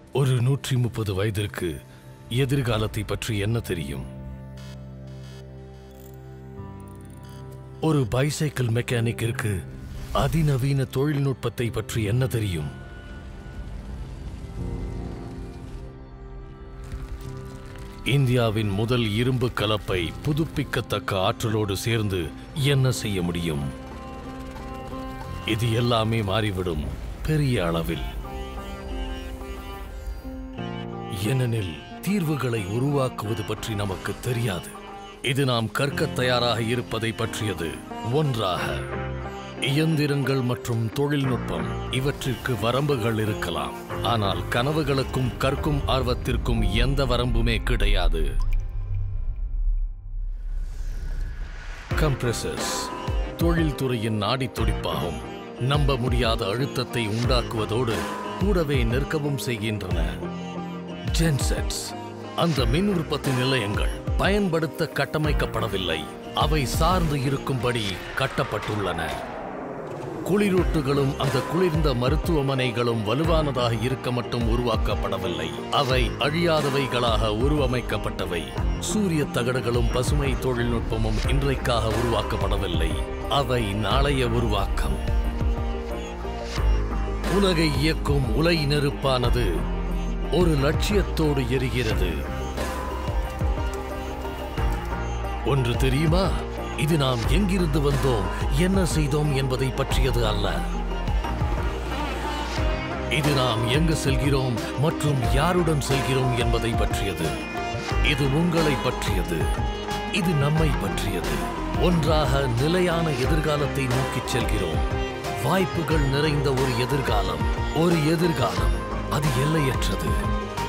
ஒரு நூற்றி முப்பது வயதிற்கு எதிர்காலத்தை பற்றி என்ன தெரியும் ஒரு பைசைக்கிள் மெக்கானிக்கிற்கு அதிநவீன தொழில்நுட்பத்தை பற்றி என்ன தெரியும் இந்தியாவின் முதல் இரும்பு கலப்பை புதுப்பிக்கத்தக்க ஆற்றலோடு சேர்ந்து என்ன செய்ய முடியும் இது எல்லாமே மாறிவிடும் பெரிய அளவில் ஏனெனில் தீர்வுகளை உருவாக்குவது பற்றி நமக்கு தெரியாது இது நாம் கற்கத் தயாராக இருப்பதை பற்றியது ஒன்றாக இயந்திரங்கள் மற்றும் தொழில்நுட்பம் இவற்றிற்கு வரம்புகள் இருக்கலாம் ஆனால் கனவுகளுக்கும் கற்கும் ஆர்வத்திற்கும் எந்த வரம்புமே கிடையாது கம்ப்ரெசர்ஸ் தொழில்துறையின் நாடித் துடிப்பாகும் நம்ப முடியாத அழுத்தத்தை உண்டாக்குவதோடு கூடவே நிற்கவும் செய்கின்றன ஜென்செட்ஸ் அந்த மின் உற்பத்தி நிலையங்கள் பயன்படுத்த கட்டமைக்கப்படவில்லை அவை சார்ந்து இருக்கும்படி கட்டப்பட்டுள்ளன குளிரூட்டுகளும் அந்த குளிர்ந்த மருத்துவமனைகளும் வலுவானதாக இருக்க மட்டும் உருவாக்கப்படவில்லை அவை அழியாதவைகளாக உருவமைக்கப்பட்டவை சூரிய தகடுகளும் பசுமை தொழில்நுட்பமும் இன்றைக்காக உருவாக்கப்படவில்லை அவை நாளைய உருவாக்கம் உலகை இயக்கும் உலை நெருப்பானது ஒரு லட்சியத்தோடு எரிகிறது ஒன்று தெரியுமா இது நாம் எங்கிருந்து வந்தோம் என்ன செய்தோம் என்பதை பற்றியது அல்ல இது நாம் எங்கு செல்கிறோம் மற்றும் யாருடன் செல்கிறோம் என்பதை பற்றியது இது உங்களை பற்றியது இது நம்மை பற்றியது ஒன்றாக நிலையான எதிர்காலத்தை நோக்கிச் செல்கிறோம் வாய்ப்புகள் நிறைந்த ஒரு எதிர்காலம் ஒரு எதிர்காலம் அது எல்லையற்றது